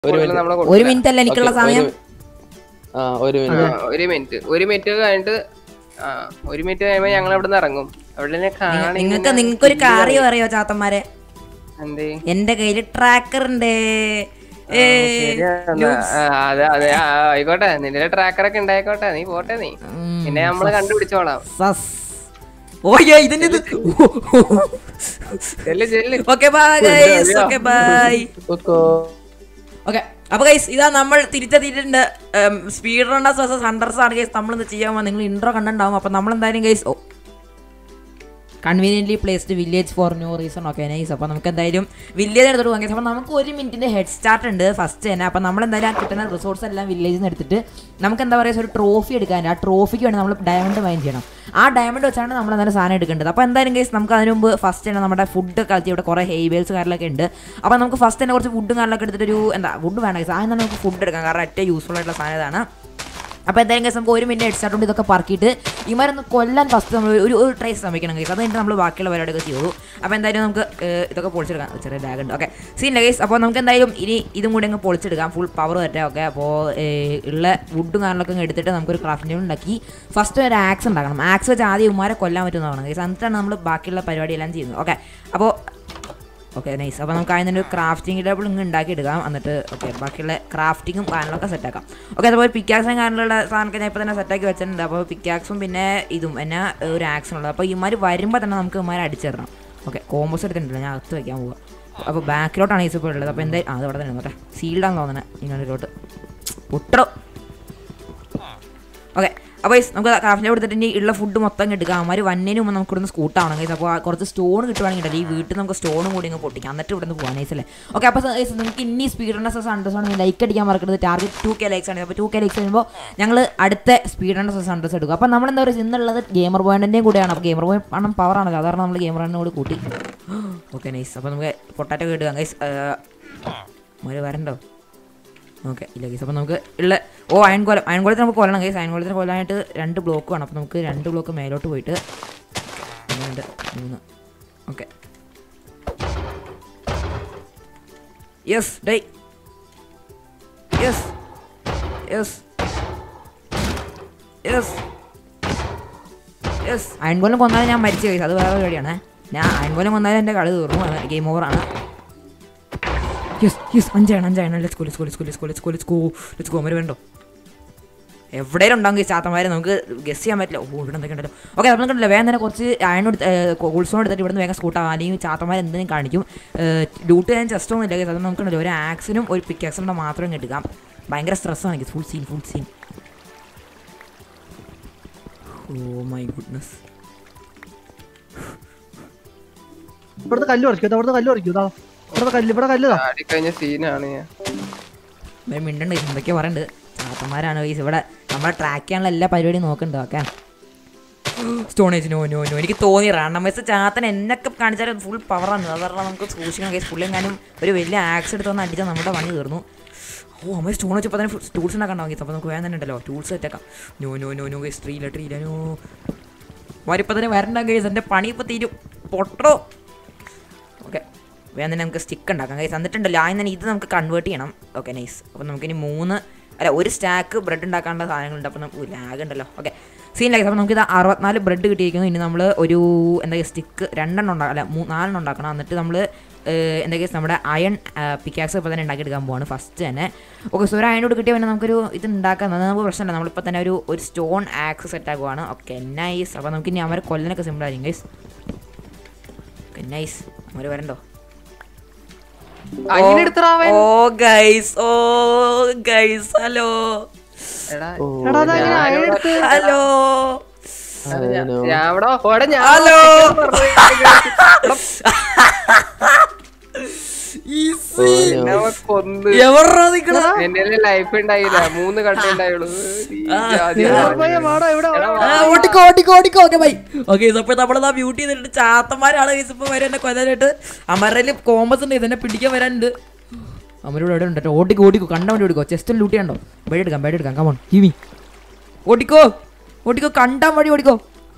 ഒരു കൂടുതൽ നമ്മള് ഒരു കൊടുക്കില്ല. മിനിറ്റ് അല്ല എനിക്കുള്ള Okay, സമയം ഒരു- ആ ഒരു ആ, മിനിറ്റ് ഒരു മിനിറ്റ് ഒരു മിനിറ്റ് കഴിഞ്ഞിട്ട് ആ ഒരു മിനിറ്റ് കഴിയുമ്പോ ഞങ്ങൾ ഇവിടെ നിന്ന് ഇറങ്ങും അവിടെ കാണി നിങ്ങൾക്ക് നിങ്ങൾക്കൊരു കാര്യം അറിയോ ചാത്തന്മാരെ എന്തേ എന്റെ കയ്യില് ട്രാക്കർ ഉണ്ട് ഏ, ശരിയാണ്. ആ, അതെ അതെ ആ, ആയിക്കോട്ടെ നിന്റെ ട്രാക്കർ ഒക്കെ ഉണ്ടായിക്കോട്ടെ നീ പോട്ടെ നീ ഉം, പിന്നെ നമ്മള് കണ്ടുപിടിച്ചോളാം സസ്. ഓയ്യോ ഇതിന്റെ ഇത് ചെല്ല് ചെല്ല് okay bye guys okay bye കുക്കോ ഓക്കെ അപ്പൊ ഗൈസ് ഇതാ നമ്മൾ തിരിച്ചെത്തിയിട്ടുണ്ട് സ്പീഡ് റണ്ണേഴ്സ് വേഴ്സസ് ഹൺഡ്രഡ്സ് ആണ് ഗൈസ് നമ്മൾ ഇന്ന് ചെയ്യാൻ പോകുന്നത് നിങ്ങൾ ഇൻട്രോ കണ്ടിട്ടുണ്ടാവും അപ്പൊ നമ്മൾ എന്തായാലും guys oh conveniently placed village for no reason okay nice അപ്പോൾ നമുക്ക് എന്തായാലും വില്ലേജ് എടുത്തിട്ട് പോകാം അപ്പോൾ നമുക്ക് ഒരു മിനിറ്റിൻ്റെ ഹെഡ് സ്റ്റാർട്ട് ഉണ്ട് ഫസ്റ്റ് തന്നെ അപ്പോൾ നമ്മൾ എന്തായാലും ആ കിട്ടുന്ന റിസോഴ്സ് എല്ലാം വില്ലേജിൽ നിന്ന് എടുത്തിട്ട് നമുക്ക് എന്താ പറയുക ഒരു ട്രോഫി എടുക്കാൻ ആ ട്രോഫിക്ക് വേണ്ടി നമ്മൾ ഡയമണ്ട് മൈൻ ചെയ്യണം ആ ഡയമണ്ട് വെച്ചാണ് നമ്മൾ എന്തായാലും സാധനം എടുക്കേണ്ടത് അപ്പോൾ എന്തായാലും കേസ് നമുക്ക് അതിന് മുമ്പ് ഫസ്റ്റ് തന്നെ നമ്മുടെ ഫുഡ് കളിച്ച് ഇവിടെ കുറേ ഹെയ്വേൽസ് കാര്യങ്ങളൊക്കെ ഉണ്ട് അപ്പോൾ നമുക്ക് ഫസ്റ്റ് തന്നെ കുറച്ച് ഫുഡും കാര്യങ്ങളൊക്കെ എടുത്തിട്ട് ഒരു എന്താ ഫുഡ് വേണം കേസ് ആദ്യം തന്നെ നമുക്ക് ഫുഡ് എടുക്കാം കാരണം ഏറ്റവും യൂസ്ഫുൾ ആയിട്ടുള്ള സാധനം ഇതാണ് അപ്പോൾ എന്തായാലും കേസ് നമുക്ക് ഒരു മിനിറ്റ് ഹെഡ്സ്റ്റാർട്ട് കൊണ്ട് ഇതൊക്കെ പറക്കിയിട്ട് ഇമാരൊന്ന് കൊല്ലാൻ ഫസ്റ്റ് നമ്മൾ ഒരു ഒരു ട്രേസ് ശ്രമിക്കണം കേസ് അത് കഴിഞ്ഞിട്ട് നമ്മൾ ബാക്കിയുള്ള പരിപാടിയൊക്കെ ചെയ്യുള്ളൂ അപ്പോൾ എന്തായാലും നമുക്ക് ഏഹ്, ഇതൊക്കെ പൊളിച്ചെടുക്കാം ചെറിയ ലാഗ് ഉണ്ട് ഓക്കെ സീനില്ല കേസ് അപ്പോൾ നമുക്ക് എന്തായാലും ഇനി ഇതും കൂടി അങ്ങ് പൊളിച്ചെടുക്കാം ഫുൾ പവർ വരട്ടെ ഓക്കെ അപ്പോൾ ഏഹ്, ഉള്ള വുഡും കാര്യങ്ങളൊക്കെ അങ്ങ് എടുത്തിട്ട് നമുക്കൊരു ക്രാഫ്റ്റിംഗ് ഉണ്ടാക്കി ഫസ്റ്റ് ഒരു ആക്സ് ഉണ്ടാക്കണം ആക്സ് വെച്ച് ആദ്യം ഉമാരെ കൊല്ലാൻ പറ്റുന്നതാണ് കേസ് എന്നിട്ടാണ് നമ്മൾ ബാക്കിയുള്ള പരിപാടിയെല്ലാം ചെയ്യുന്നത് ഓക്കെ അപ്പോൾ ഓക്കെ നൈസ് അപ്പോൾ നമുക്ക് അതിന് ഒരു ക്രാഫ്റ്റിംഗ് ടേബിൾ ഇങ്ങ് ഉണ്ടാക്കി എടുക്കാം എന്നിട്ട് ഓക്കെ ബാക്കിയുള്ള ക്രാഫ്റ്റിങ്ങും കാര്യങ്ങളൊക്കെ സെറ്റാക്കാം ഓക്കെ അതുപോലെ പിക്കാക്സും കാര്യങ്ങളുള്ള സാധനമൊക്കെ ഞാൻ ഇപ്പോൾ തന്നെ സെറ്റാക്കി വെച്ചിട്ടുണ്ട് അപ്പോൾ പിക്കാക്സും പിന്നെ ഇതും എന്നെ ഒരു ആക്ഷൻ ഉള്ളത് അപ്പോൾ ഇമാർ വരുമ്പോൾ തന്നെ നമുക്ക് ഇമാരെ അടിച്ചിടണം ഓക്കെ കോമ്പോസ് എടുത്തിട്ടുണ്ടല്ലോ ഞാൻ അകത്ത് വയ്ക്കാൻ പോവുക അപ്പോൾ ബാക്കിലോട്ടാണ് ഈസ് ഇപ്പോൾ ഉള്ളത് അപ്പോൾ എന്തായാലും അത് അവിടെ തന്നെ നോട്ടെ സീൽഡാന്ന് തോന്നുന്നത് ഇങ്ങോട്ടിലോട്ട് പൊട്ടോ ഓക്കെ അപ്പോൾ guys, നമുക്ക് ക്രാഫ്റ്റിനെ കൊടുത്തിട്ട് ഇനി ഉള്ള ഫുഡ് മൊത്തം എടുക്കാം അവന്മാർ വന്നതിന് മുമ്പ് നമുക്ക് ഇവിടുന്ന് സ്കൂട്ടാവണം ഗൈസ് അപ്പോൾ ആ കുറച്ച് സ്റ്റോൺ കിട്ടുവാണെങ്കിൽ ഈ വീട്ടിൽ നമുക്ക് സ്റ്റോണും കൂടി ഇങ്ങ് പൊട്ടിക്കാം എന്നിട്ട് ഇവിടുന്ന് പോകാൻ നൈസ് അല്ലേ ഓക്കെ അപ്പോൾ guys, നിങ്ങൾക്ക് ഇനി സ്പീഡ് ഹൺഡ്രസ് ആണ് ലൈക്ക് അടിക്കാൻ മറക്കരുത് ടാർഗറ്റ് ടു കെ ലൈക്സ് ആണ് അപ്പോൾ ടു കെ ലൈക്സ് വരുമ്പോൾ ഞങ്ങൾ അടുത്ത സ്പീഡ് ഹൺഡ്രസ് ഹൺഡ്രസ് എടുക്കും അപ്പോൾ നമ്മൾ എന്താ പറയുക ഇന്നുള്ളത് ഗെയിമർ പോയിന്റിൻ്റെയും കൂടെയാണ് അപ്പോൾ ഗെയിമർ പോയിന്റ് പണം പവറാണല്ലോ അതാണ് നമ്മൾ ഗെയിമർ കൂടി കൂട്ടി ഓക്കെ നൈസ് അപ്പോൾ നമുക്ക് പൊട്ടാറ്റോ ഒക്കെ എടുക്കാം ഗൈസ് മഴ വരണ്ടോ ഓക്കെ ഇല്ല കേസ് അപ്പോൾ നമുക്ക് ഉള്ള ഓ അയൺകോലം അയൺകോലത്തിന് നമുക്ക് കൊല്ലണം കേസ് അയൺകോലത്തിന് കൊല്ലാനായിട്ട് രണ്ട് ബ്ലോക്ക് വേണം അപ്പോൾ നമുക്ക് രണ്ട് ബ്ലോക്ക് മേലോട്ട് പോയിട്ട് ഒന്ന് രണ്ട് മൂന്ന് okay yes die yes yes yes yes അയൺകോലം കൊന്നാലും ഞാൻ മരിച്ചു കേസ് അത് വേറെ പരിപാടിയാണ് ഞാൻ അയൺകോലം കൊന്നാലും എൻ്റെ കളി തീർന്നു ഗെയിം ഓവറാണ് യെസ് യെസ് അഞ്ചാണ് അഞ്ചാണ് let's go let's go let's go let's go let's go let's go let's go അമര് വേണ്ടോ എവിടെയും ഉണ്ടാകും ചാത്തമാരെ നമുക്ക് ഗസ് ചെയ്യാൻ പറ്റില്ല ഓ ഇവിടെ എന്തൊക്കെ ഉണ്ടല്ലോ ഓക്കെ നമ്മൾ കണ്ടില്ല വേഗം തന്നെ കുറച്ച് അയൺ എടുത്ത് ഗുൾസോൺ എടുത്തിട്ട് ഇവിടുന്ന് വേഗം സ്കൂട്ടാവും അല്ലെങ്കിൽ ചാത്തമാർ എന്തെങ്കിലും കാണിക്കും ഡ്യൂട്ടി ഞാൻ ജസ്റ്റ് ഒന്നും ഇല്ല guys. അത് നമുക്കുണ്ടല്ലോ ഒരു ആക്സിനും ഒരു പിക്കാക്സിനും മാത്രം ഇങ്ങ് എടുക്കാം ഭയങ്കര സ്ട്രെസ്സാണ് full scene full scene oh my goodness ഇവിടുത്തെ കല്ല് പറിക്കും അവിടുത്തെ കല്ല് പറിക്കും ഇതാ ഇവിടുത്തെ കല്ല് ഇവിടെ കല്ല് ആടിക്കഴിഞ്ഞ സീനാണ് ഞാൻ ഒരു മിണ്ടുണ്ട് എന്തൊക്കെയാ പറയണ്ട് ചാത്തന്മാരാണ് വൈസ് ഇവിടെ നമ്മളെ ട്രാക്ക് ചെയ്യാനുള്ള എല്ലാ പരിപാടിയും നോക്കുന്നുണ്ട് okay stone age no no no എനിക്ക് തോന്നി റാണ്ടം വയസ്സ് ചാത്തൻ എന്നൊക്കെ കാണിച്ചാൽ ഫുൾ പവറാണ് അത് കാരണം നമുക്ക് സൂക്ഷിക്കണം കേസ് ഫുൾ എങ്ങാനും ഒരു വലിയ ആക്സ് എടുത്ത് വന്ന് അടിച്ചാൽ നമ്മുടെ പണി തീർന്നു ഓ അമ്മ സ്റ്റോൺ വെച്ചപ്പോൾ തന്നെ ടൂൾസ് ഉണ്ടാക്കാൻ ഉണ്ടാവും അപ്പോൾ നമുക്ക് വേഗം തന്നെ ഉണ്ടല്ലോ ടൂൾസ് സെറ്റാക്കാം no no no no guys ട്രീല ട്രീല നോ വരിപ്പോൾ തന്നെ വരണ്ട കേസ് എൻ്റെ പണി ഇപ്പോൾ തീരും പൊട്ടോ ഓക്കെ വേഗം തന്നെ നമുക്ക് സ്റ്റിക്ക് ഉണ്ടാക്കാം കൈസ് എന്നിട്ടുണ്ടല്ലോ ആദ്യം തന്നെ ഇത് നമുക്ക് കൺവേർട്ട് ചെയ്യണം ഓക്കെ നൈസ് അപ്പോൾ നമുക്കിനി മൂന്ന് അല്ല ഒരു സ്റ്റാക്ക് ബ്രെഡ് ഉണ്ടാക്കാനുള്ള സാധനങ്ങളുണ്ട് അപ്പോൾ നമുക്ക് ലാഗ് ഉണ്ടല്ലോ ഓക്കെ സീൻ ലൈസ് അപ്പോൾ നമുക്കിത് അറുപത്തിനാല് ബ്രെഡ് കിട്ടിയിരിക്കുന്നു ഇനി നമ്മൾ ഒരു എന്താ സ്റ്റിക്ക് രണ്ടെണ്ണം ഉണ്ടാക്കാം അല്ല മൂ നാലെണ്ണം ഉണ്ടാക്കണം എന്നിട്ട് നമ്മൾ എന്താ കേസ് നമ്മുടെ അയൺ പിക്കാക്സ് ഇപ്പോൾ തന്നെ ഉണ്ടാക്കിയെടുക്കാൻ പോവാണ് ഫസ്റ്റ് തന്നെ ഓക്കെ സോ ഒരു അയണോട് കിട്ടിയ പിന്നെ നമുക്കൊരു ഇത് ഉണ്ടാക്കാം അത് നമുക്ക് പ്രശ്നമില്ല നമ്മളിപ്പോൾ തന്നെ ഒരു ഒരു സ്റ്റോൺ ആക്സ് സെറ്റ് ആക്കുവാണ് ഓക്കെ നൈസ് അപ്പോൾ നമുക്ക് ഇനി അവരെ കൊല്ലനൊക്കെ സിമ്പിൾ ആയിരിക്കും ഗൈസ് ഓക്കെ നൈസ് അവർ വരണ്ടോ അതിനെടുത്തറാവൻ oh guys oh guys hello എടാ എടാ അതെങ്ങനെ അയലെടുത്ത് ഹലോ ഞാൻ ഇവിടെ ഓടെ ഞാൻ ഹലോ എന്നെ കൊന്ന് എവറാ നിക്കണത് എന്റെ ലൈഫ് ഉണ്ടായില്ല മൂന്ന് കട്ട ഉണ്ടായുള്ളൂ ഈ ജാതി പോയ വാടാ ഇവിടെ വാടാ. ആ, ഓടിക്കോ ഓടിക്കോ ഓടിക്കോ ഓക്കെ ബൈ ഓക്കെ ഇപ്പൊ നമ്മളതാ ബ്യൂട്ടി ചെയ്തിട്ട് ചാത്തന്മാരാണ് ഗൈസ് ഇപ്പൊ വരെ എന്നെ കൊല്ലാനായിട്ട് അമരയില് കോമ്പസ് ഉണ്ട് ഇതെന്നെ പിടിക്കാൻ വരാനുണ്ട് അമരോട് എവിടെ ഉണ്ട് കേട്ടോ ഓടിക്കോ ഓടിക്കോ കണ്ട വണ്ടി ഓടിക്കോ ചെസ്റ്റിൽ ലൂട്ടി ഉണ്ടോ ബെഡ് എടുക്കാം ബെഡ് എടുക്കാം കമോൺ കിവി ഓടിക്കോ ഓടിക്കോ കണ്ടാൻ വഴി ഓടിക്കോ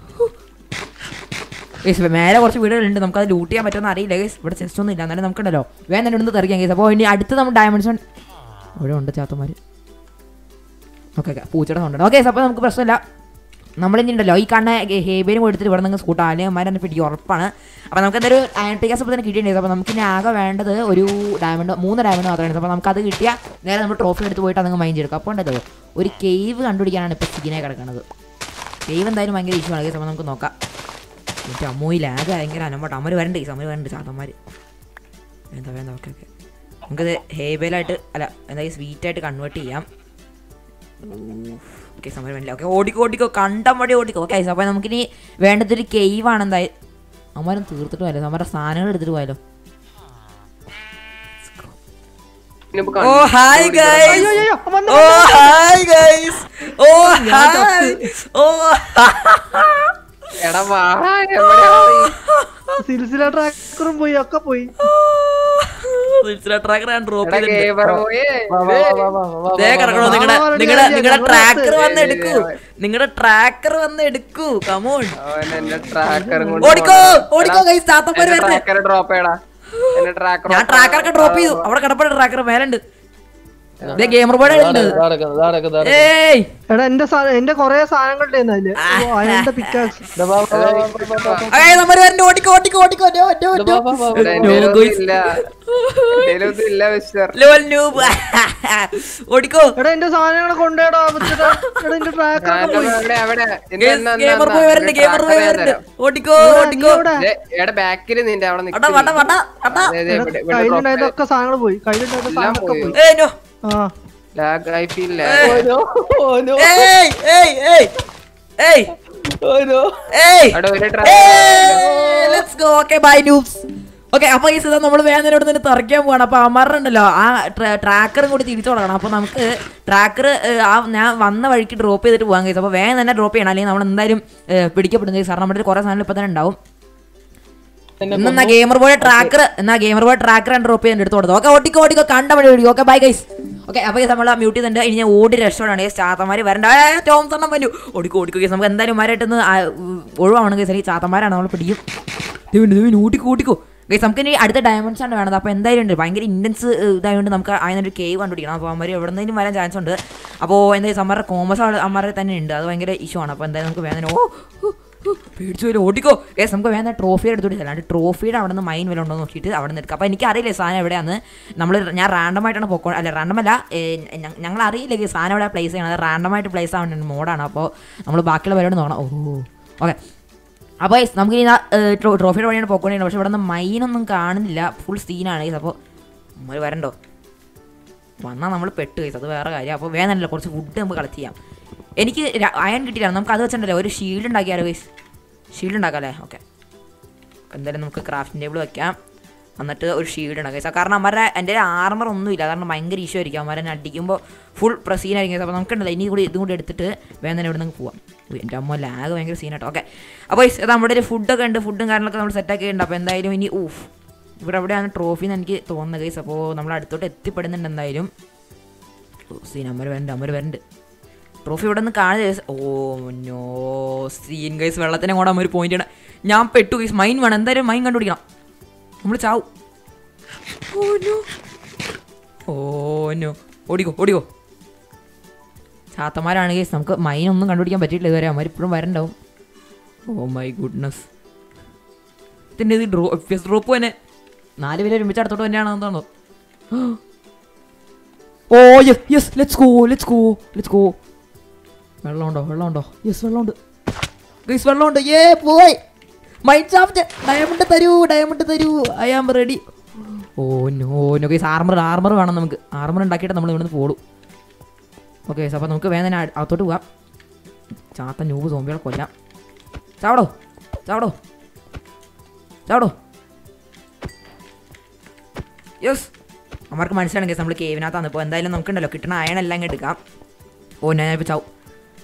ഗൈസ് മേലെ കുറച്ച് വീടുകളുണ്ട് നമുക്ക് അത് ലൂട്ട് ചെയ്യാൻ പറ്റുമെന്ന് അറിയില്ല ഗൈസ് ഇവിടെ ചെസ്റ്റ് ഒന്നും ഇല്ല എന്നാലും നമുക്കുണ്ടല്ലോ വേഗം തന്നെ ഇവിടുന്ന് തെറിക്കാം ഗൈസ് അപ്പോൾ ഇനി അടുത്ത് നമ്മൾ ഡയമണ്ട്സ് അവിടെ ഉണ്ട് ചാത്തന്മാർ ഓക്കെ ഓക്കെ പൂച്ചയുടെ സൗണ്ട് ഓക്കെ അപ്പോൾ നമുക്ക് പ്രശ്നമില്ല നമ്മളിനി ഉണ്ടല്ലോ ഈ കാണുന്ന ഹേബിനും എടുത്തിട്ട് ഇവിടെ നിന്ന് സ്കൂട്ട് ആലയന്മാരെ തന്നെ പിടിക്കും ഉറപ്പാണ് അപ്പോൾ നമുക്ക് എന്തൊരു അയൺ ടിക്കാസ് അപ്പോൾ തന്നെ കിട്ടിയിട്ടുണ്ട് അപ്പോൾ നമുക്ക് ഇനി ആകെ വേണ്ടത് ഒരു ഡയമണ്ട് മൂന്ന് ഡയമണ്ട് മാത്രമാണ് അപ്പോൾ നമുക്ക് അത് കിട്ടിയാൽ നേരെ നമ്മൾ ട്രോഫി എടുത്ത് പോയിട്ട് അതങ്ങ് മൈൻഡ് എടുക്കും അപ്പോൾ ഉണ്ടല്ലോ ഒരു കേവ് കണ്ടുപിടിക്കാനാണ് ഇപ്പോൾ സീനെ കിടക്കുന്നത് കേവ് എന്തായാലും ഭയങ്കര ഇഷ്യൂ ആണ് അപ്പോൾ നമുക്ക് നോക്കാം എന്നിട്ട് അമ്മൂയി ലാഗ് ഭയങ്കര അനമ്പോട്ട് അമ്മര് വരണ്ട് ഈ സമയം വരണ്ട് ചാത്തന്മാർ എന്താ വേണ്ട ഓക്കെ ഓക്കെ നമുക്കത് ഹേബേലായിട്ട് അല്ല എന്താ സ്വീറ്റായിട്ട് കൺവേർട്ട് ചെയ്യാം ഓക്കെ സമയം വേണ്ടില്ല ഓക്കെ ഓടിക്കോ ഓടിക്കോ കണ്ടം വഴി ഓടിക്കോ ഓക്കെ അപ്പോൾ നമുക്കിനി വേണ്ടതൊരു കേവാണ് എന്തായാലും അമ്മമാരും തീർത്തിട്ട് പോയാലോ നമ്മുടെ സാധനങ്ങൾ എടുത്തിട്ട് പോയാലോ ഇനിയിപ്പോ ഓ കണ്ടു. ഹായ് ഗൈസ് അയ്യോ, അയ്യോ, വന്നു, oh hi guys oh hi oh എടാ വാടാ എവിടെയാ നീ? സിൽസില ട്രാക്കറും പോയി ഒക്കെ പോയി ട്രാക്കർ ഞാൻ ഡ്രോപ്പ് എടാ ചെയ്തിട്ടുണ്ട് ഗേമർ പോയേ വാ, വാ, വാ, വാ, വാ, വാ, ദേ വാ, കിടക്കണോ വാ. നിങ്ങളുടെ ആ, നിങ്ങളുടെ ready, നിങ്ങളുടെ ready, ട്രാക്കർ ready, വന്ന് ready, എടുക്കൂ ready. നിങ്ങളുടെ ട്രാക്കർ വന്ന് എടുക്കൂ കമോൺ അവൻ എന്റെ ട്രാക്കറും കൊണ്ട് ഓടിക്കോ പോണടാ. ഓടിക്കോ എടാ, ഗൈസ് താത്തപ്പര് എന്റെ വരട്ടെ ട്രാക്കർ ഡ്രോപ്പ് ചെയ്യടാ എന്റെ ട്രാക്കർ ഞാൻ ട്രാക്കറൊക്കെ ഡ്രോപ്പ് ചെയ്തു അവിടെ കിടപ്പുണ്ട് ട്രാക്കർ മേലുണ്ട് ദേ ഗെയിമർ ബോർഡ് ഉണ്ട് ദാ കിടക്കുന്നു, ദാ കിടക്കുന്നു, ദാ കിടക്കുന്നു. ഏയ് എടാ എന്റെ സാ- എന്റെ കൊറേ സാധനങ്ങളുടെ അതില് ഓ, അയണിന്റെ പിക്കാക്സ് ദാ വാ, വാ, വാ, വാ, വാ, വാ, വാ. ഏയ് നമ്മര് വരണ്ട് ഓടിക്കോ ഓടിക്കോ ഓടിക്കോ നോ നോ ദാ വാ, വാ, വാ, എടാ, വാ. എന്റെ No, കയ്യിലൊന്നും guys. ഇല്ല എന്റെ കയ്യിലൊന്നും ഇല്ല മിസ്റ്റർ ലോൽ noob. ഓടിക്കോ എടാ എന്റെ സാധനങ്ങളെ കൊണ്ടുപോയടാ എടാ എന്റെ ട്രാക്കറൊക്കെ പോയി അവിടെ അവിടെ ഇന്ന് ഗെയിമർ എന്നാ, എന്നാ, ബോയ് എന്നാ, വരണ്ട് നിന്റെ ഗെയിമർ ബോയ് tracker ഞാൻ വരണ്ട് തരാം. ഓടിക്കോ ഓടിക്കോ എവിടെ? ദേ, എടാ ബാക്കിൽ നിന്റെ അവിടെ വട വട വട വട കയ്യിലുണ്ടായതൊക്കെ സാധനങ്ങൾ പോയി കയ്യിലുണ്ടായ എല്ലാം സാധനങ്ങളൊക്കെ പോയി. പോയി ഏയ് നോ ആ lag I feel Oh, no, oh, no, ഏയ് ഏയ് ഏയ് ഏയ് oh, no. ഏയ് അവിടെ ഒരു let's go okay bye noobs okay അപ്പൊ ഈ സ്ഥലം നമ്മൾ വേഗം ഇവിടെ നിന്ന് തെറിക്കാൻ പോവാണ് അപ്പൊ അമറുണ്ടല്ലോ ആ ട്രാക്കറും കൂടി തിരിച്ചു തുടങ്ങണം അപ്പൊ നമുക്ക് ട്രാക്കർ ആ ഞാൻ വന്ന വഴിക്ക് ഡ്രോപ്പ് ചെയ്തിട്ട് പോകാൻ കഴിയും അപ്പൊ വേഗം തന്നെ ഡ്രോപ്പ് ചെയ്യണം അല്ലെങ്കിൽ നമ്മൾ എന്തായാലും ഏ, പിടിക്കപ്പെടും guys. കാരണം നമ്മുടെ കുറെ സാധനം ഇപ്പൊ തന്നെ ഉണ്ടാവും എന്നെ എന്നാ ഗെയിമർ ബോയ് ട്രാക്കർ എന്നാ ഗെയിമർ ബോയ് ട്രാക്കർ ഡ്രോപ്പ് ചെയ്യാൻ എടുത്തു കൊടുത്തു ഓക്കെ ഓടിക്കോ ഓടിക്കോ കണ്ട വഴി ഓടി ഓക്കെ ബൈ ഗൈസ് ഓക്കെ അപ്പോൾ നമ്മൾ മ്യൂട്ട് ചെയ്തിട്ടുണ്ട് ഇനി ഞാൻ ഓടി രക്ഷപ്പെടാണ് ചാത്തമാർ വരണ്ട ഏ, ടോംസ് എണ്ണം വന്നു ഓടിക്കോ ഓടിക്കോ ഗൈസ് നമുക്ക് എന്തായാലും മാരായിട്ടൊന്ന് ഒഴിവാണ് ഗൈസ് അല്ലെങ്കിൽ ചാത്തമാരാണ് നമ്മൾ പിടിക്കും ദൈവം ദൈവം ഓടിക്കോ ഓടിക്കോ ഗൈസ് നമുക്ക് ഇനി അടുത്ത ഡയമണ്ട്സ് ആണ് വേണത് അപ്പോൾ എന്തായാലും ഉണ്ട് ഭയങ്കര ഇൻറ്റൻസ് ഇതായതുകൊണ്ട് നമുക്ക് അതിനൊരു കേവ് കണ്ടുപിടിക്കണം അപ്പോൾ അമ്മ എവിടെ നിന്നും വരാൻ ചാൻസ് ഉണ്ട് അപ്പോൾ എന്തായാലും അമ്മയുടെ കോമസ് അമ്മയുടെ തന്നെ ഉണ്ട് അത് ഭയങ്കര ഇഷ്യൂ ആണ് അപ്പോൾ എന്തായാലും നമുക്ക് വേദന ഓ ഓ, ഓ, പേടിച്ചു വരും ഓടിക്കോ ഏസ് നമുക്ക് വേണ്ട ട്രോഫി എടുത്തോട്ട് അല്ലാണ്ട് ട്രോഫിയുടെ അവിടെ നിന്ന് മൈൻ വല്ല ഉണ്ടോ എന്ന് നോക്കിയിട്ട് അവിടെ നിന്ന് എടുക്കാം അപ്പോൾ എനിക്ക് അറിയില്ല സാധനം എവിടെയാണ് നമ്മൾ ഞാൻ റാൻഡം ആയിട്ടാണ് പൊക്കോ അല്ല റാൻഡം അല്ല ഏ, ഞ- ഞങ്ങൾ അറിയില്ല ഈ സാധനം എവിടെ പ്ലേസ് ചെയ്യണം അത് റാൻഡം ആയിട്ട് പ്ലേസ് ആവേണ്ട മോഡാണ് അപ്പോൾ നമ്മൾ ബാക്കിയുള്ള പരിപാടി നോക്കണം ഓ ഓക്കെ അപ്പോൾ guys, നമുക്ക് ഇനി ട്രോഫിയുടെ വഴിയാണ് പോയിക്കൊണ്ടിരുന്നത് പക്ഷേ ഇവിടെ നിന്ന് മൈനൊന്നും കാണുന്നില്ല ഫുൾ സീനാണ് ഗൈസ് അപ്പോൾ നമ്മൾ വരണ്ടോ വന്നാൽ നമ്മൾ പെട്ട് ഗൈസ് അത് വേറെ കാര്യം അപ്പോൾ വേദനല്ല കുറച്ച് ഫുഡ് നമുക്ക് കളക്ട് ചെയ്യാം എനിക്ക് അയൺ കിട്ടിയില്ല നമുക്ക് അത് വെച്ചിട്ടുണ്ടല്ലോ ഒരു ഷീൽഡ് ഉണ്ടാക്കിയാലോ ഗൈസ് ഷീൽഡ് ഉണ്ടാക്കാം അല്ലേ ഓക്കെ എന്തായാലും നമുക്ക് ക്രാഫ്റ്റിംഗ് ടേബിൾ വെക്കാം എന്നിട്ട് ഒരു ഷീൽഡ് ഉണ്ടാക്കാം guys. കാരണം അമ്മരെ എൻ്റെ ആർമർ ഒന്നുമില്ല കാരണം ഭയങ്കര ഇഷ്യൂ ആയിരിക്കും അമ്മരെ എന്നെ അടിക്കുമ്പോൾ ഫുൾ സീനായിരിക്കും അപ്പോൾ നമുക്കുണ്ടല്ലോ ഇനി കൂടി ഇതും കൂടി എടുത്തിട്ട് വേഗം തന്നെ ഇവിടെ നിന്ന് പോവാം ഉയ്യ്, എൻ്റെ അമ്മ ലാഗ് ഭയങ്കര സീനാട്ടോ ഓക്കെ അപ്പോൾ ഇത് നമ്മുടെ ഒരു ഫുഡൊക്കെ ഉണ്ട് ഫുഡും കാര്യങ്ങളൊക്കെ നമ്മൾ സെറ്റാക്കിയിട്ടുണ്ട് അപ്പോൾ എന്തായാലും ഇനി ഊഫ് ഇവിടെ എവിടെയാണ് ട്രോഫി എന്ന് എനിക്ക് തോന്നുന്നത് ഗൈസ് അപ്പോൾ നമ്മൾ അടുത്തോട്ട് എത്തിപ്പെടുന്നുണ്ട് എന്തായാലും ഓ, സീൻ അമ്മര് വരണ്ട് അമ്മര് വരണ്ട് ട്രോഫി ഇവിടെ നിന്ന് കാണുന്നത് ഓ നോ സീൻ ഗൈസ് വെള്ളത്തിനെ കൂടെ ഒരു പോയിന്റ് ആണ് ഞാൻ പെട്ടു ഗൈസ് മൈൻ വേണം എന്തായാലും മൈൻ കണ്ടുപിടിക്കണം നമ്മൾ ചാവും ഓ നോ ഓ നോ ഓടിക്കോ ഓടിക്കോ ചാത്തമാരാണ് ഗൈസ് നമുക്ക് മൈൻ ഒന്നും കണ്ടുപിടിക്കാൻ പറ്റിയിട്ടില്ല ഇതുവരെ അമ്മ ഇപ്പോഴും വരണ്ടാവും ഓ മൈ ഗുഡ്നസ് ഇതിൻ്റെ ഇത് ഡ്രോ ഫസ്റ്റ് ഡ്രോപ്പ് തന്നെ നാല് പേര് ഒരുമിച്ച് അടുത്തോട്ട് തന്നെയാണോ എന്താണോ oh yes yes let's go let's go let's go വെള്ളമുണ്ടോ വെള്ളമുണ്ടോ യെസ് വെള്ളമുണ്ട് ഗൈസ് വെള്ളമുണ്ട് ഏ പോയി മൈൻഡ് ഷാഫ്റ്റ് ഡയമണ്ട് തരൂ ഡയമണ്ട് തരൂ I am ready oh no no guys armour armour വേണം നമുക്ക് ആർമർ ഉണ്ടാക്കിയിട്ട് നമ്മൾ ഇവിടുന്ന് പോടും ഓക്കെ ഗൈസ് അപ്പോൾ നമുക്ക് വേഗം തന്നെ അ- അകത്തോട്ട് പോവാം ചാത്ത നൂബ് സോംബികളെ കൊല്ലാം ചാവടോ ചാവടോ ചാവടോ യെസ് അമ്മർക്ക് മനസ്സിലാണ് കേസ് നമ്മൾ കേവിനകത്താണ് ഇപ്പോൾ എന്തായാലും നമുക്കുണ്ടല്ലോ കിട്ടണ അയൺ എല്ലാം അങ്ങ് എടുക്കാം ഓ ഞാൻ ഇപ്പോൾ ചാവും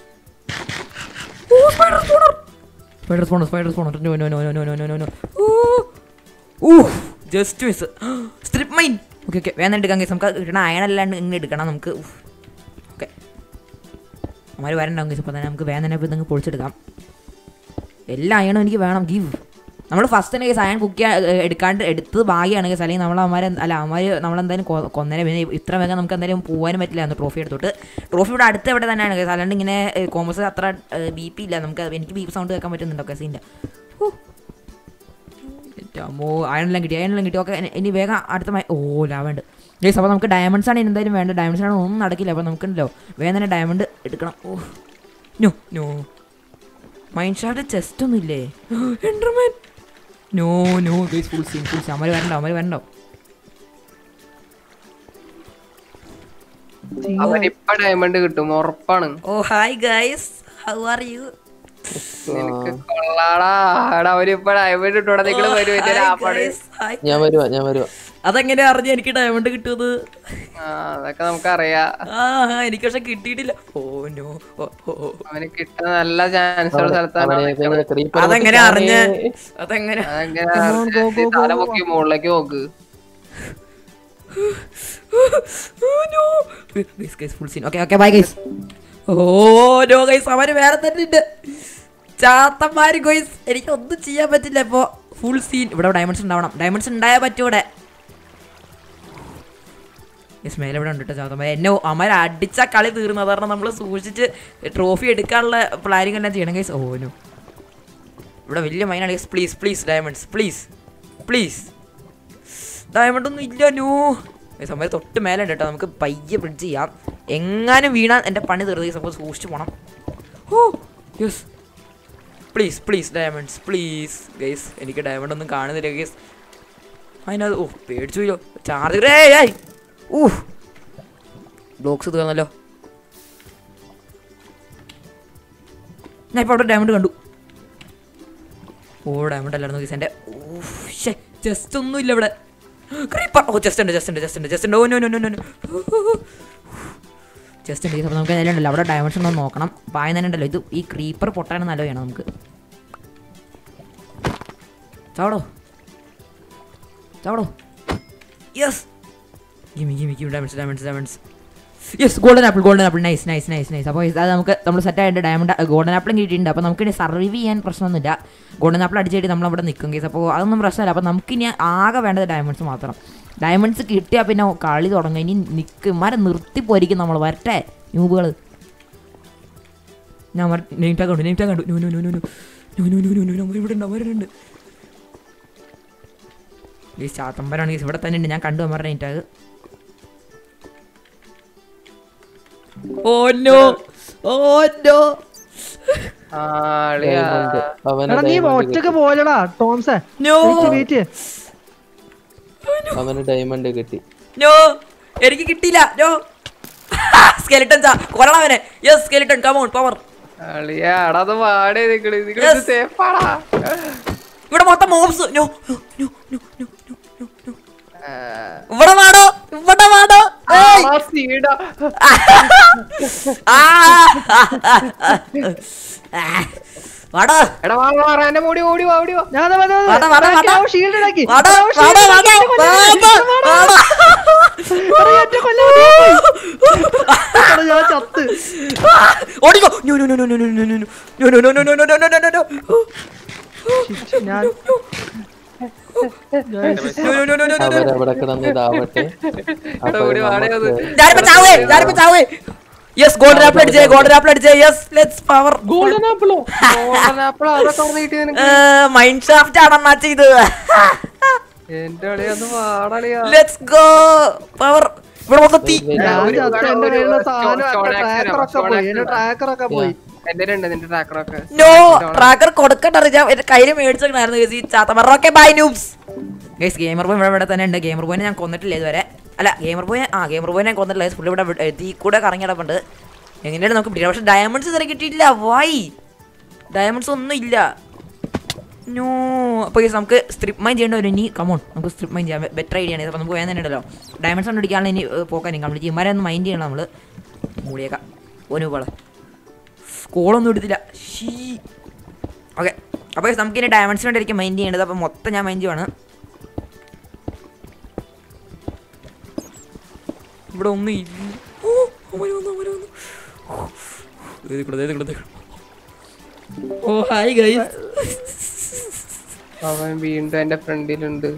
spider spawner spider spawner no no no no no no no no ഊ just miss strip mine okay okay വേണം എടുക്കാം കേസ് നമുക്ക് കിട്ടണ അയൺ എല്ലാം ഇങ്ങനെ എടുക്കണം നമുക്ക് ഓക്കെ അമ്മമാർ വരണ്ടാവും കേസ് അപ്പോൾ തന്നെ നമുക്ക് വേഗം തന്നെ ഇപ്പോൾ ഇതങ്ങ് പൊളിച്ചെടുക്കാം എല്ലാ അയണും എനിക്ക് വേണം ഗീവ് നമ്മൾ ഫസ്റ്റ് തന്നെ കേസ് അയൺ കുക്ക് എടുക്കാണ്ട് എടുത്തത് ഭാഗ്യമാണ് കേസ് അല്ലെങ്കിൽ നമ്മൾ അവന്മാരെ അല്ല അവന്മാർ നമ്മളെന്തായാലും കൊ- കൊന്നേനെ പിന്നെ ഇത്ര വേഗം നമുക്ക് എന്തായാലും പോകാനും പറ്റില്ല എന്ന് ട്രോഫി എടുത്തോട്ട് ട്രോഫി ഇവിടെ അടുത്ത് എവിടെ തന്നെയാണ് കേസ് അല്ലാണ്ട് ഇങ്ങനെ കോമേഴ്സ് അത്ര ബി പി ഇല്ല നമുക്ക് എനിക്ക് ബി പി സൗണ്ട് കേൾക്കാൻ പറ്റുന്നുണ്ടോ കേസിൻ്റെ അമ്മോ അയണെല്ലാം കിട്ടി അയണെല്ലാം കിട്ടി ഓക്കെ ഇനി വേഗം അടുത്ത മൈ- ഓ ലാവുണ്ട് ഗൈസ് അപ്പോൾ നമുക്ക് ഡയമണ്ട്സ് ആണ് ഇനി എന്തായാലും വേണ്ട ഡയമണ്ട്സ് ആണ് ഒന്നും നടക്കില്ല അപ്പോൾ നമുക്കുണ്ടല്ലോ വേഗം തന്നെ ഡയമണ്ട് എടുക്കണം oh no no mine shaft chest ഒന്നും ഇല്ലേ enderman no no guys full scene full scene അമര് വരണ്ടോ അമര് വരണ്ടോ അവനിപ്പ ഡയമണ്ട് കിട്ടും ഉറപ്പാണ് oh hi guys how are you നിനക്ക് കൊള്ളാടാ എടാ അവനിപ്പ ഡയമണ്ട് ഇട്ടോടെ നിങ്ങള് വരും എന്റെ ലാപ്പാണ് ഞാൻ വരുവാ ഞാൻ വരുവാ അതെങ്ങനെ അറിഞ്ഞു എനിക്ക് ഡയമണ്ട് കിട്ടുന്നത് ആ അതൊക്കെ നമുക്കറിയാം ആ ആ, എനിക്ക് പക്ഷെ കിട്ടിയിട്ടില്ല ഓ നോ ഓ ഓ ഓ. അവന് കിട്ടുന്ന നല്ല ചാൻസ് ഉള്ള സ്ഥലത്താണ് അവൻ അവനെ creeper അതെങ്ങനെ പൊട്ടിക്കാനേ. അറിഞ്ഞ അതെങ്ങനെ അതെങ്ങനെ നീ തല പൊക്കി മുകളിലേക്ക് നോക്ക് full scene okay okay bye guys oh no guys അവര് വേറെ തന്നെ ഉണ്ട് ചാത്തന്മാര് ഗൈസ് എനിക്ക് ഒന്നും ചെയ്യാൻ പറ്റില്ല ഇപ്പോ ഫുൾ സീൻ ഇവിടെ ഡയമണ്ട്സ് ഉണ്ടാവണം ഡയമണ്ട്സ് ഉണ്ടായാൽ പറ്റൂടെ ഇസ്മയിൽ ഇവിടെ ഉണ്ട് കേട്ടോ ചാത്തന്മാർ എന്നെ അമ്മ അടിച്ച കളി തീർന്നു കാരണം നമ്മൾ സൂക്ഷിച്ച് ട്രോഫി എടുക്കാനുള്ള പ്ലാനിങ് എല്ലാം ചെയ്യണം ഗൈസ് ഓ നോ ഇവിടെ വലിയ മൈനാണ് guys please please diamonds please please diamond ഒന്നും ഇല്ല നോ സമയം തൊട്ട് മേലെ ഉണ്ട് കേട്ടോ നമുക്ക് പയ്യെ ബ്രിഡ്ജ് ചെയ്യാം എങ്ങാനും വീണാൽ എൻ്റെ പണി തീർത്ത് സംഭവം സൂക്ഷിച്ച് പോകണം oh yes please please diamonds please guys എനിക്ക് ഡയമണ്ട് ഒന്നും കാണുന്നില്ല ഗൈസ് അതിനകത്ത് ഓ പേടിച്ചു പോയോ ചാർജ് ഏയ് ഊ ബ്ലോക്സ് തീർന്നല്ലോ ഞാൻ ഇപ്പോൾ അവിടെ ഡയമണ്ട് കണ്ടു ഓ ഡയമണ്ട് അല്ലായിരുന്നു ഗൈസ് എൻ്റെ ഓ ഷേ ജസ്റ്റ് ഒന്നുമില്ല ഇവിടെ ക്രീപ്പർ ഓ ജസ്റ്റ് ഉണ്ട് ജസ്റ്റ് ഉണ്ട് ജസ്റ്റ് ഉണ്ട് ജസ്റ്റ് ഉണ്ട് oh no no no no just ഉണ്ട് അപ്പോൾ നമുക്ക് എന്തായാലും ഉണ്ടല്ലോ അവിടെ ഡയമണ്ട്സ് ഒന്ന് നോക്കണം പായ തന്നെ ഉണ്ടല്ലോ ഇത് ഈ ക്രീപ്പർ പൊട്ടാൻ നല്ല വേണം നമുക്ക് ചാവടോ ചാവടോ yes gimme gimme gimme diamonds diamonds diamonds yes golden apple golden apple nice nice nice nice അപ്പോൾ അത് നമുക്ക് നമ്മൾ സെറ്റ് ആയിട്ട് ഡയമണ്ട് ഗോൾഡൻ ആപ്പിളും കിട്ടിയിട്ടുണ്ട് അപ്പോൾ നമുക്ക് സർവൈവ് ചെയ്യാൻ പ്രശ്നമൊന്നുമില്ല ഗോൾഡൻ ആപ്പിൾ അടിച്ചിട്ട് നമ്മൾ അവിടെ നിൽക്കും കേസ് അപ്പോൾ അതൊന്നും പ്രശ്നമില്ല അപ്പോൾ നമുക്കിനി ആകെ വേണ്ടത് ഡയമണ്ട്സ് മാത്രം ഡയമണ്ട്സ് കിട്ടിയാൽ പിന്നെ കളി തുടങ്ങും ഇനി നിൽക്കും മര നിർത്തി പോയിരിക്കും നമ്മൾ വരട്ടെ ന്യൂബുകൾ ഞാൻ നെയ്റ്റാ കണ്ടു നെയ്റ്റാ കണ്ടു no no no no no no no no no no ഇവിടെ ഉണ്ട് അവരുണ്ട് ഈ ചാത്തമ്പരാണ് ഇവിടെ തന്നെ ഉണ്ട് ഞാൻ കണ്ടു അമ്മയുടെ name tag oh no oh no ആളിയാ Diamond. അവന് എടാ നീ diamond ഒറ്റക്ക് കിട്ടി. പോലടാ ടോംസേ നോ വെയിറ്റ് അവന് ഡയമണ്ട് കിട്ടി നോ എനിക്ക് കിട്ടിയില്ല നോ സ്കെലിട്ടൻ ചാ കൊല്ലണവനെ യെസ് സ്കെലിട്ടൻ കമോൺ പവർ ആളിയാ എടാ അത് പാടേ നിങ്ങള് നിങ്ങള് Yes. സേഫാടാ ഇവിടെ മൊത്തം mobs no no no no no no no no ഇവിടെ വാടോ ഇവിടെ വാടോ ഏയ്. ആ സീടാ ആ. വാടോ എടാ വാ വാ വാ, എന്നെ ഓടി ഓടി വാ ഓടി വാ ഞാൻ വാടാ, വാടാ, വാടാ. ഷീൽഡ് ഇടാക്കി വാടോ വാടോ വാടോ വാടോ വാടോ ഞാൻ ചത്ത് ഓടിക്കോ no no no no no no no no no no no no no no no no no ഞാൻ അവരവിടെ കിടന്ന് ഇതാവട്ടെ എടാ ഓടി വാടേ അത് ഞാനിപ്പോ ചാവേ ഞാനിപ്പോ ചാവേ യെസ് ഗോൾഡൻ ആപ്പിൾ അടിച്ചേ ഗോൾഡൻ ആപ്പിൾ അടിച്ചേ യെസ് ലെറ്റ്സ് പവർ ഗോൾഡൻ ആപ്പിളോ ഗോൾഡൻ ആപ്പിൾ അതൊക്കെ അവിടെ കിട്ടി നിനക്ക് മൈൻഡ് ഷാഫ്റ്റ് ആണ് അണ്ണാ ചെയ്തത് എന്റെ അളിയ ഒന്ന് വാടളിയാ ലെറ്റ്സ് ഗോ പവർ ഇവിടെ മൊത്തം തീ ഞാൻ ഒരു- ചത്ത് ഒരു- എന്റെ ഒരു കയ്യിലുള്ള സ്റ്റോൺ- സാധനം സ്റ്റോൺ ആക്സിഡന്റ് ട്രാക്കറൊക്കെ സ്റ്റോൺ പോയി എന്റെ ആക്സിഡന്റ്. ട്രാക്കറൊക്കെ പോയി എന്റെ ഉണ്ട് നിന്റെ ട്രാക്കറൊക്കെ നോ ട്രാക്കർ കൊടുക്കണ്ട അറിയാം എന്റെ കയ്യിൽ മേടിച്ചിട്ടുണ്ടായിരുന്നു ഗൈസ് ഈ ചാത്തമറ okay bye noobs guys gamer boy ഇവിടെ ഇവിടെ തന്നെ ഉണ്ട് ഗെയിമർ ബോയിനെ ഞാൻ കൊന്നിട്ടില്ല ഇതുവരെ അല്ല ഗെയിമർ ബോയ് ആ ഗെയിമർ ബോയിനെ ഞാൻ കൊന്നിട്ടില്ല ഫുള്ള് ഇവിടെ വി- തീ കൂടെ കറങ്ങി കിടപ്പുണ്ട് എങ്ങനെയാണ് നമുക്ക് പിടിക്കാം പക്ഷെ ഡയമണ്ട്സ് ഇതുവരെ കിട്ടിയിട്ടില്ല വൈ ഡയമണ്ട്സ് ഒന്നും ഇല്ല നോ അപ്പോൾ ഗൈസ് നമുക്ക് സ്ട്രിപ്പ് മൈൻ ചെയ്യേണ്ട വരും ഇനി കമോൺ നമുക്ക് സ്ട്രിപ്പ് മൈൻ ചെയ്യാം ബെറ്റർ ഐഡിയ ആണ് അപ്പോൾ നമുക്ക് വേഗം തന്നെ ഉണ്ടല്ലോ ഡയമണ്ട്സ് കൊണ്ട് അടിക്കാനുള്ള ഇനി ഏഹ്, പോക്കാൻ കംപ്ലീറ്റ് ചെയ്യും ഇമാരെ ഒന്ന് മൈൻഡ് ചെയ്യണം നമ്മൾ മൂടിയേക്കാം ഓനു പോലെ കോളൊന്നും എടുത്തില്ല ഷീ ഓക്കെ അപ്പോൾ നമുക്ക് ഇനി ഡയമണ്ട്സിന് വേണ്ടിയിരിക്കും മൈൻഡ് ചെയ്യേണ്ടത് അപ്പോൾ മൊത്തം ഞാൻ മൈൻഡ് ചെയ്യുവാണ് ഇവിടെ ഒന്നും ഇല്ല ഓ അവര് വന്നു അവര് വന്നു ഓ, ദേ നിക്കണു, ദേ നിക്കണു, ദേ നിക്കണു. ഓ ഹായ് ഗൈസ് അവൻ വീണ്ടും എന്റെ ഫ്രണ്ടിലുണ്ട്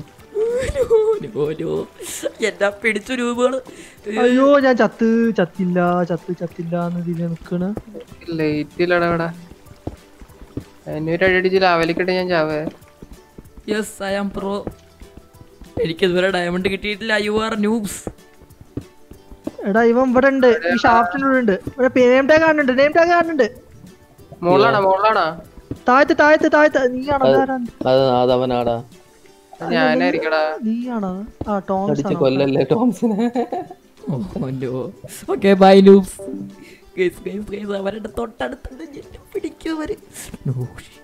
എന്താ പിടിച്ചു രൂപകള് അയ്യോ ഞാൻ ചത്ത് ചത്തില്ല ചത്ത് ചത്തില്ല എന്ന് ഇതില് നിക്കണ് ലൈറ്റിലടാ ഇവിടെ എന്നെ ഒരു അടിച്ച് ലാവലിക്കട്ടെ ഞാൻ ചാവേ യെസ് ഐ ആം പ്രോ എനിക്ക് ഇതുവരെ ഡയമണ്ട് കിട്ടിയിട്ടില്ല യു ആർ ന്യൂബ്സ് എടാ ഇവൻ ഇവിടെ ഉണ്ട് ഈ ഷാഫ്റ്റിനുള്ളിൽ ഉണ്ട് ഇവിടെ നെയിം ടാഗ് കാണുന്നുണ്ട് നെയിം ടാഗ് കാണുന്നുണ്ട് മോളാണോ മോളാണോ താഴത്ത് താഴത്ത് താഴത്ത് നീയാണോ അതാരാണ് അത് അതവനാടാ ഞാനായിരിക്കടാ നീയാണോ ആ ടോംസ് അടിച്ച് കൊല്ലല്ലേ ടോംസിനെ okay bye noobs guys guys guys അവരുടെ തൊട്ടടുത്തുണ്ട് എന്നെ പിടിക്കും അവര് No, shit.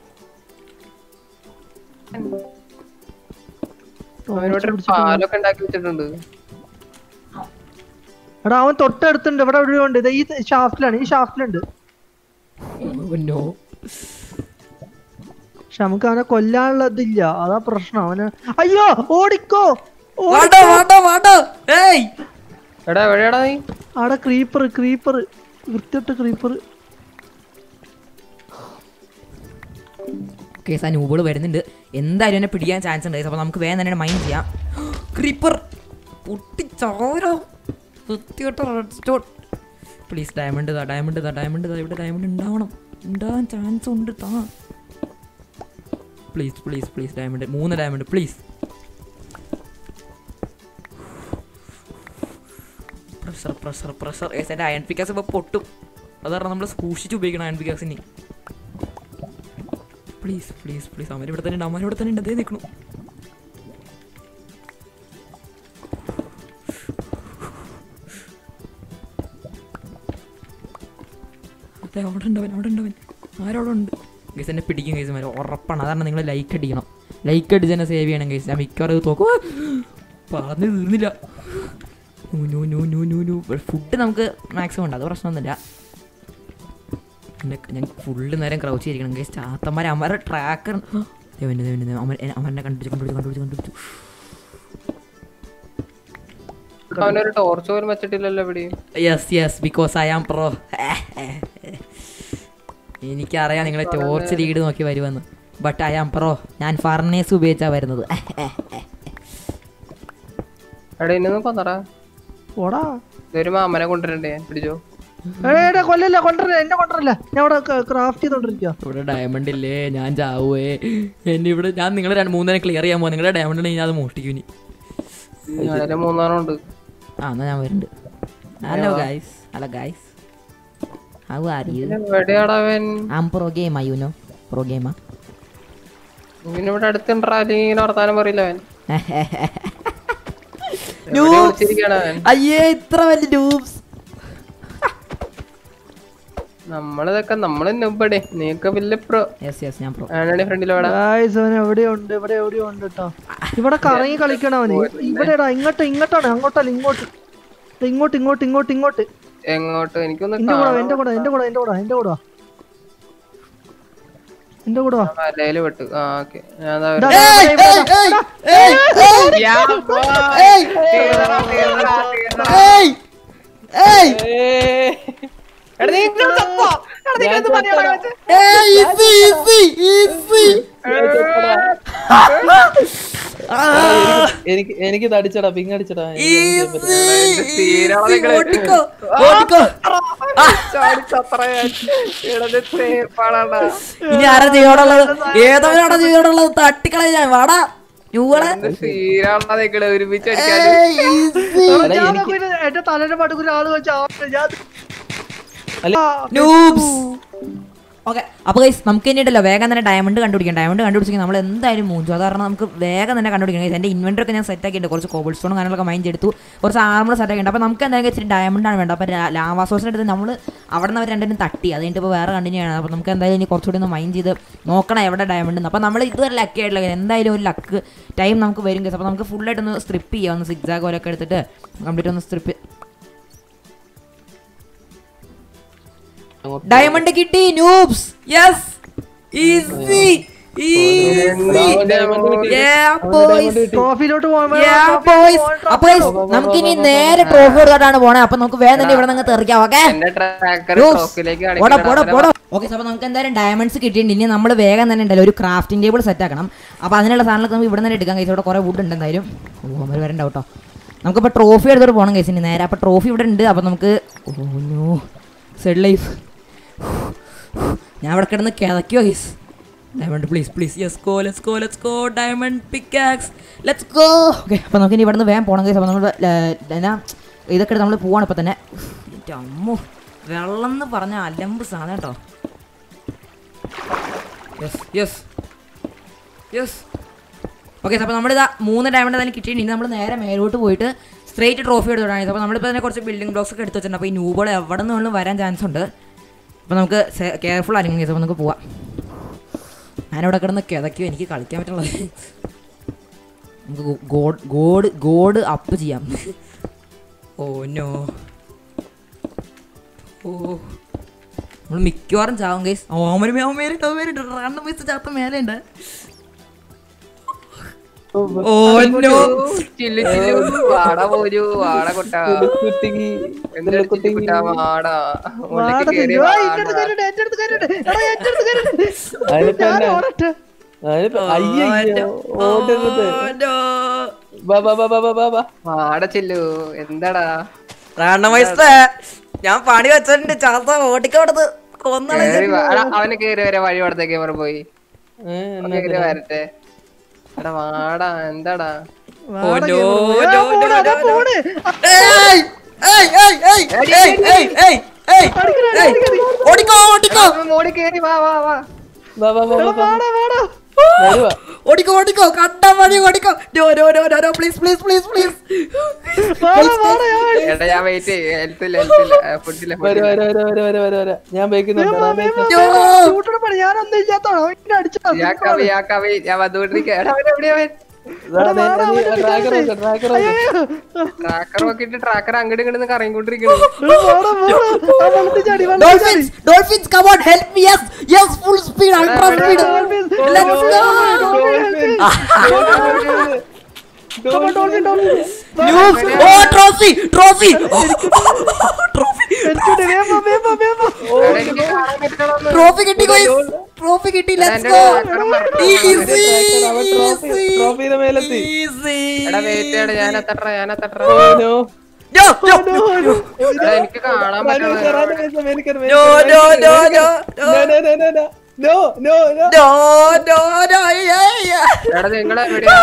അവനോട് ഒരു പാലൊക്കെ ഉണ്ടാക്കി വെച്ചിട്ടുണ്ട് എടാ അവൻ തൊട്ടടുത്തുണ്ട് ഇവിടെ എവിടെയോ ഉണ്ട് ഇത് ഈ ഷാഫ്റ്റിലാണ് ഈ ഷാഫ്റ്റിലുണ്ട് Oh, no. പക്ഷെ നമുക്ക് അവനെ കൊല്ലാനുള്ള ഇതില്ല അതാ പ്രശ്നം അവന് അയ്യോ ഓടിക്കോ ഓ- വാടോ വാടോ വാടോ ഏയ് എടാ എവിടെയാടാ നീ അവിടെ ക്രീപ്പർ ക്രീപ്പർ വൃത്തിട്ട് ക്രീപ്പർ കേസ് ആ നൂബിൾ വരുന്നുണ്ട് എന്തായാലും എന്നെ പിടിക്കാൻ ചാൻസ് ഉണ്ട് അപ്പോൾ നമുക്ക് വേഗം തന്നെ മൈൻഡ് ചെയ്യാം ക്രീപ്പർ പൊട്ടിച്ചോരോ വൃത്തിയോട്ട റെഡ് സ്റ്റോൺ പ്ലീസ് ഡയമണ്ട് താ ഡയമണ്ട് താ ഡയമണ്ട് താ ഇവിടെ ഡയമണ്ട് ഉണ്ടാവണം ഉണ്ടാവാൻ ചാൻസ് ഉണ്ട് താ പ്ലീസ് പ്ലീസ് പ്ലീസ് ഡയമണ്ട് മൂന്ന് diamond please pressure pressure pressure ഏസ് എൻ്റെ അയൺ പിക്കാസ് ഇപ്പോൾ പൊട്ടും അതാണ് നമ്മൾ സൂക്ഷിച്ച് ഉപയോഗിക്കണം അയൺ പിക്കാസിന് പ്ലീസ് പ്ലീസ് പ്ലീസ് അവൻ ഇവിടെ തന്നെ ഉണ്ട് അവൻ ഇവിടെ തന്നെ ഉണ്ട് അതേ നിൽക്കണു അതെ അവിടെ ഉണ്ട് അവൻ അവിടെ ഉണ്ട് അവൻ ആരവിടെ ഉണ്ട് ഗൈസ് എന്നെ പിടിക്കും ഗൈസ് മാരെ ഉറപ്പാണ് അതാണ് നിങ്ങൾ ലൈക്ക് അടിക്കണം ലൈക്ക് അടിച്ച് തന്നെ സേവ് ചെയ്യണം ഗൈസ് ഞാൻ മിക്കവാറും ഇത് നോക്കും പറഞ്ഞു തീർന്നില്ല നൂ നൂ നൂ നൂ നൂ ഫുഡ് നമുക്ക് മാക്സിമം ഉണ്ട് അത് പ്രശ്നമൊന്നുമില്ല എൻ്റെ ഞാൻ ഫുള്ള് നേരം ക്രൗച്ച് ചെയ്തിരിക്കണം ഗൈസ് ചാത്തന്മാരെ അമ്മമാരെ ട്രാക്കർ ദേവൻ്റെ ദേവൻ്റെ അമർ അമരനെ കണ്ടുപിടിച്ചു കണ്ടുപിടിച്ചു കണ്ടുപിടിച്ചു കണ്ടുപിടിച്ചു അവനൊരു ടോർച്ച് പോലും വെച്ചിട്ടില്ലല്ലോ എവിടെയും yes yes because I am pro എനിക്കറിയാം നിങ്ങളെ ടോർച്ച് ലീഡ് നോക്കി വരുമെന്ന് ബട്ട് ഐ ആം പ്രോ ഞാൻ ഫർണേസ് ഉപയോഗിച്ചാണ് വരുന്നത് എടാ ഇന്നൊന്നും കൊന്നടാ ഓടാ ഇതൊരു മാമനെ കൊണ്ടുവരണ്ടേ പിടിച്ചോ ഏടാ കൊല്ലല്ല കൊണ്ടല്ല എന്നെ കൊണ്ടല്ല ഞാൻ ഇവിടെ ക്രാഫ്റ്റ് ചെയ്തോണ്ടിരിക്കുക ഇവിടെ ഡയമണ്ട് ഇല്ലേ ഞാൻ ചാവുവേ എന്നെ ഇവിടെ ഞാൻ നിങ്ങളെ രണ്ട് മൂന്നേരം ക്ലിയർ ചെയ്യാൻ പോകും നിങ്ങളുടെ ഡയമണ്ട് ഉണ്ടെങ്കിൽ ഞാൻ അത് മോഷ്ടിക്കും ഇനി ഞാനൊരു മൂന്നാറും ഉണ്ട് ആ എന്നാ ഞാൻ വരുന്നുണ്ട് hello guys hello guys how are you എവിടെയാടാ അവൻ ആം പ്രോ ഗെയിമാ യു നോ പ്രോ ഗെയിമാ ഇങ്ങനെ ഇവിടെ അടുത്തുണ്ടാ അല്ലെങ്കിൽ ഇങ്ങനെ വർത്താനം പറയില്ല അവൻ എവിടെ വിളിച്ചിരിക്കാണ് അവൻ അയ്യേ ഇത്ര വലിയ ഡൂബ്സ് നമ്മളിതൊക്കെ നമ്മള് നുബടെ നീയൊക്കെ വലിയ പ്രോ യെസ് യെസ് ഞാൻ പ്രോ ആണാണ് ഫ്രണ്ടിലോടാ ഗായ്സ് അവൻ എവിടെയോ ഉണ്ട് ഇവിടെ എവിടെയോ ഉണ്ട് കേട്ടോ ഇവിടെ കറങ്ങി കളിക്കണം അവന് ഇവിടെടാ ഇങ്ങോട്ട് ഇങ്ങോട്ടാണ് അങ്ങോട്ടല്ല ഇങ്ങോട്ട് ദേ ഇങ്ങോട്ട് ഇങ്ങോട്ട് ഇങ്ങോട്ട് ഇങ്ങോട്ട് എങ്ങോട്ട് എനിക്കൊന്ന് എന്റെ കൂടെ വാ, എന്റെ കൂടെ എന്റെ കൂടെ എന്റെ കൂടെ എന്റെ കൂടെ വാ. എന്റെ കൂടെ വാ. മലയില് വിട്ടു ആ ഓക്കെ ഞാൻ ദാ ദാ, വരുന്നു. ദാ, ദാ, ഇവിടെ ദാ. യാ, boy. തീർന്നെടാ, തീർന്നെടാ, തീർന്നെടാ. ഏയ്. എടാ, നീ ഇങ്ങോട്ട് ചത്തോ? എടാ, നീ ഇങ്ങോട്ട് പണിയാടാ കാണിച്ചേ. എനിക്ക് എനിക്ക് തടിച്ചടാ പിങ് അടിച്ചടാ തീരാളെ നിങ്ങള്. ഓടിക്കോ ഓടിക്കോ ചാടി ചത്രയാ. എടാ, ഇത് തേപ്പാടാടാ. ഇനി ആരാ ചെയ്യോടുള്ളത് ഏതവനാണോ ചെയ്യോടുള്ളത് തട്ടിക്കളയ ഞാൻ വാടാ ന്യൂകളെ ഇത് തീരാളെ നിങ്ങള് ഒരുമിച്ച് അടിക്കാന്. എടാ, ഞാൻ എനിക്ക് നോക്കിയിട്ട് എന്റെ തലേന്റെ പടുക്കുന്ന ആള് വെച്ചാ ഞാൻ അല്ല നൂബ്സ് ഓക്കെ അപ്പോൾ ഗൈസ് നമുക്ക് ഇനിയിട്ടല്ലോ വേഗം തന്നെ ഡയമണ്ട് കണ്ടുപിടിക്കാം ഡയമണ്ട് കണ്ടുപിടിച്ചെങ്കിൽ നമ്മൾ എന്തായാലും മൂഞ്ചു അത് കാരണം നമുക്ക് വേഗം തന്നെ കണ്ടുപിടിക്കണം ഗൈസ് എൻ്റെ ഇൻവെൻ്റർ ഒക്കെ ഞാൻ സെറ്റ് ആക്കിയിട്ടുണ്ട് കുറച്ച് കോബിൾ സ്റ്റോൺ കാര്യങ്ങളൊക്കെ മൈൻഡ് എടുത്തു കുറച്ച് ആർമർ സെറ്റ് ആക്കിയിട്ടുണ്ട് അപ്പോൾ നമുക്ക് എന്തായാലും ഇച്ചിരി ഡയമണ്ടാണ് വേണ്ടത് അപ്പോൾ ലാവാ സോഴ്സിൻ്റെ അടുത്ത് നമ്മൾ അവിടെ നിന്ന് അവർ രണ്ടിനും തട്ടി അത് കഴിഞ്ഞിട്ട് ഇപ്പോൾ വേറെ കണ്ടിന്യൂ ചെയ്യണം അപ്പോൾ നമുക്ക് എന്തായാലും ഇനി കുറച്ചുകൂടി ഒന്ന് മൈൻഡ് ചെയ്ത് നോക്കണം എവിടെ ഡയമണ്ട് എന്ന് അപ്പോൾ നമ്മൾ ഇതുവരെ ലക്കി ആയിട്ടില്ല guys. എന്തായാലും ഒരു ലക്ക് ടൈം നമുക്ക് വരും ഗൈസ് അപ്പോൾ നമുക്ക് ഫുള്ളായിട്ടൊന്ന് സ്ട്രിപ്പ് ചെയ്യാം ഒന്ന് സിക്സാഗ് പോലൊക്കെ എടുത്തിട്ട് കംപ്ലീറ്റ് ഒന്ന് സ്ട്രിപ്പ് അങ്ങോട്ട് ഡയമണ്ട് കിട്ടി നൂബ്സ് യെസ് ഈസി ട്രോഫിയിലോട്ട് അപ്പൊ guys, നമുക്കിനി നേരെ ട്രോഫി കൊടുത്തിട്ടാണ് പോണേ അപ്പൊ നമുക്ക് വേഗം തന്നെ ഇവിടെ നിന്ന് തെറിക്കാം ഓക്കെ എന്റെ ട്രാക്കർ Yes. ട്രോഫിയിലേക്ക് പോടാ പോടാ പോടാ ഓക്കെ അപ്പോൾ നമുക്ക് എന്തായാലും ഡയമണ്ട്സ് കിട്ടിയിട്ടുണ്ട് ഇനി നമ്മൾ വേഗം തന്നെ ഉണ്ടല്ലോ ഒരു ക്രാഫ്റ്റിംഗ് ടേബിൾ സെറ്റ് ആക്കണം അപ്പോൾ അതിനുള്ള സാധനങ്ങളൊക്കെ നമുക്ക് ഇവിടെ തന്നെ എടുക്കാം കൈസ് ഇവിടെ കുറേ വുഡ് ഉണ്ട് എന്തായാലും ഓ അവർ വരണ്ട കേട്ടോ നമുക്കിപ്പോൾ ട്രോഫി എടുത്തിട്ട് പോകണം കൈസിന് നേരെ അപ്പോൾ ട്രോഫി ഇവിടെ ഉണ്ട് അപ്പോൾ നമുക്ക് ഓ നോ സെഡ് ലൈഫ് ഞാൻ ഇവിടെ കിടന്ന് കിതയ്ക്കോ guys diamond please please yes go let's go let's go diamond pickaxe let's go okay അപ്പോൾ നമുക്ക് ഇനി ഇവിടുന്ന് വേഗം പോകണം ഗൈസ് അപ്പോൾ നമ്മൾ എന്നാ ഇതൊക്കെ എടുത്ത് നമ്മൾ പോവാണ് ഇപ്പോൾ തന്നെ എൻ്റെ അമ്മോ വെള്ളം എന്ന് പറഞ്ഞ അലമ്പ് സാധനം കേട്ടോ യെസ് യെസ് യെസ് ഓക്കെ അപ്പോൾ നമ്മളിതാ മൂന്ന് ഡയമണ്ട് തന്നെ കിട്ടിയിട്ടുണ്ട് ഇനി നമ്മൾ നേരെ മേലോട്ട് പോയിട്ട് സ്ട്രേറ്റ് ട്രോഫി എടുത്തിട്ടാണ് അപ്പോൾ നമ്മളിപ്പോൾ തന്നെ കുറച്ച് ബിൽഡിംഗ് ബ്ലോക്സ് ഒക്കെ എടുത്ത് വെച്ചിട്ടുണ്ട് അപ്പോൾ ഈ നൂബോൾ എവിടെ നിന്നും വരാൻ ചാൻസ് ഉണ്ട് അപ്പോൾ നമുക്ക് കെയർഫുൾ ആയിരിക്കും കേസ് അപ്പോൾ നമുക്ക് പോവാം ഞാനിവിടെ കിടന്ന് കിതയ്ക്കും എനിക്ക് കളിക്കാൻ പറ്റുള്ളത് നമുക്ക് ഗോഡ് ഗോഡ് ഗോഡ് അപ്പ് ചെയ്യാം ഓ നോ ഓ നമ്മൾ മിക്കവാറും ചാവും ഗൈസ് ഓമന് ഓമേരിട്ട് ഓമേരിട്ട് റണ്ണം വെച്ച് ചാത്ത മേലുണ്ട് ഓ നോ ചില്ലു ചില്ലു വാട പോരു വാട കൊട്ട കുട്ടിക്ക് എന്തൊരു ചില്ലു കുട്ട വാട ഉള്ളിലേക്ക് കേറി വാട. അതിനിപ്പോ എന്നാ? അതിനിപ്പോ അയ്യോ ഓടരുത് ബാ ബാ ബാ ബാ ബാ ബാ ബാ വാട ചില്ലു എന്താടാ റണ്ണം വയസ്സ് ഞാൻ പണി വെച്ചിട്ടുണ്ട് ചാത്ത ഓടിക്കോടത് കൊന്നളെ കേറി വാ. എടാ, അവന് കേറി വരെ വഴി അവിടത്തേക്ക് അവർ പോയി ഏ, അവന് കേറി വരട്ടെ എടാ വാടാ എന്താടാ oh no no no no ഏയ് ഏയ് ഏയ് ഏയ് ഏയ് ഏയ് ഏയ് ഏയ് ഏയ് ഓടിക്കോ ഓടിക്കോ അവൻ മോടി കേറി വാ വാ വാ ബാ ബാ ബാ ബാ ബാ വരുവാ ഓടിക്കോ ഓടിക്കോ കണ്ട വഴി ഓടിക്കോ no no no no no please please please please എടാ ഞാൻ വെയിറ്റ് ചെയ്യ ഹെൽത്ത് ഇല്ല ഹെൽത്ത് ഇല്ല ഫുഡില്ല വര വര വര വര വര വര വര ഞാൻ ബേക്കുന്നുണ്ട് ഞാനൊന്നും ഇല്ലാത്തതാണോ അവനെ അടിച്ചാ യാ കവി യാ കവി ഞാൻ വന്നുകൊണ്ടിരിക്കുക എടാ അവൻ എവിടെയാ അവൻ ട്രാക്കർ നോക്ക് ട്രാക്കർ നോക്ക് ട്രാക്കർ നോക്കിട്ട് ട്രാക്കർ അങ്ങോട്ട് ഇങ്ങോട്ട് കറങ്ങിക്കൊണ്ടിരിക്കുന്നു Dolphins, dolphins, come on, help me. Yes, yes, full speed, ultra speed. Let's go. News. Oh, trophy, trophy. trophy, എടാ, എനിക്ക് കാണാൻ പറ്റണമെന്ന്. trophy കിട്ടി guys. Trophy കിട്ടി. Let's എന്റെ go. ട്രാക്കർ മറന്നു. Easy, easy, ട്രോഫിയുടെ മേലെത്തി easy. എടാ വെയിറ്റ് ചെയ്യടാ ഞാൻ എത്തട്ര ഞാൻ എത്തട്ര നോ No, no, എടാ എനിക്ക് കാണാൻ പറ്റണ no, no, no, no, no. No no no No, no, no, yeah, yeah. എടാ നിങ്ങൾ എവിടെയാ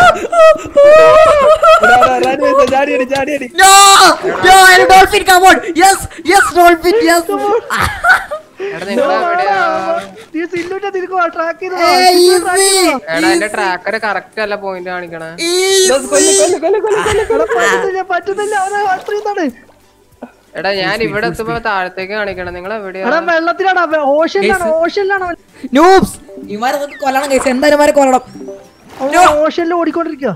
ചാടിയടി ചാടിയടി No, no, and dolphin, come on. Yes, yes, dolphin, yes. എടാ നിങ്ങൾ എവിടെയാ ട്രാക്ക് Hey, easy. എടാ എന്റെ ട്രാക്കർ കറക്റ്റ് അല്ല പോയിന്റ് കാണിക്കണേ Easy. പറ്റുന്നില്ല പറ്റുന്നില്ല അവനെ അത്രയും എടാ ഞാൻ ഇവിടെ എത്തുമ്പോ താഴത്തേക്ക് കാണിക്കണം നിങ്ങൾ എവിടെയാ എടാ വെള്ളത്തിലാണ് ഓഷ്യനിലാണ് ഓഷ്യനിലാണ് അവൻ Noobs. ഇവന്മാരെ നമുക്ക് കൊല്ലണം കേസ് എന്തായാലും ഇവന്മാരെ കൊല്ലണം ഓഷ്യനിൽ ഓടിക്കൊണ്ടിരിക്കുക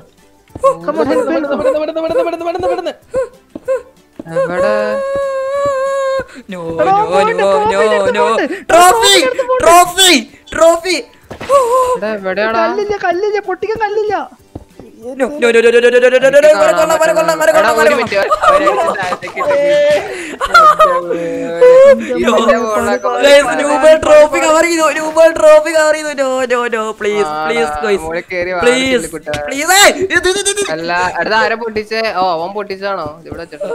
എവിടെ No, no, no, no, no. Trophy, trophy, trophy. എടാ എവിടെയാടാ കല്ലില്ല കല്ലില്ല പൊട്ടിക്കാൻ കല്ലില്ല No, no, no, no, no, no, no, no, no, no, no. ഇവരെ കൊല്ലാം, ഇവരെ കൊല്ലാം, ഇവരെ എടാ, കൊല്ലാം, ഒരു ഇവരെ മിനിറ്റ് കൊല്ലാം. അവരെ എടുത്ത് താഴത്തേക്ക് ഇട്ട് ഇതിന്റെ മുകളിലൊക്കെ Guys, Noober trophy cover ചെയ്തു, Noober trophy cover ചെയ്തു. No, no, no, please, ആടാ, please, guys. മോളിൽ കേറി വാ, Please, ചില്ലിക്കുട്ടാ. please. ഏയ്, ഇത്, ഇത്, ഇത്, ഇത്. അല്ല അടുത്ത ആരെ പൊട്ടിച്ചേ ഓ അവൻ പൊട്ടിച്ചാണോ ഇവിടെ വെച്ചിട്ട്